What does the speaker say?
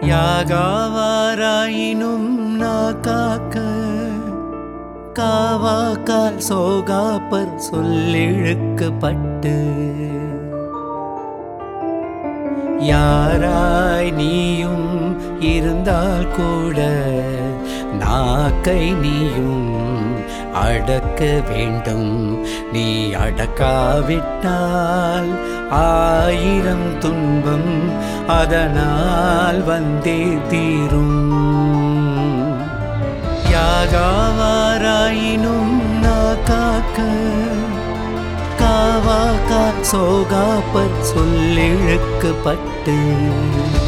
யாகாவாராயினும் நான் காக்க காவாக்கால் சோகாப்பர் சொல்லிழுக்கப்பட்டு யாராய் நீயும் இருந்தால் கூட நாக்கை நீயும் அடக்க வேண்டும் நீ அடக்காவிட்டால் ஆயிரம் துன்பம் அதனால் வந்தே தீரும் யாகாவாராயினும் நான் காக்க காவாக்கால் சோகாப்பர் சொல்லிழுக்கப்பட்டு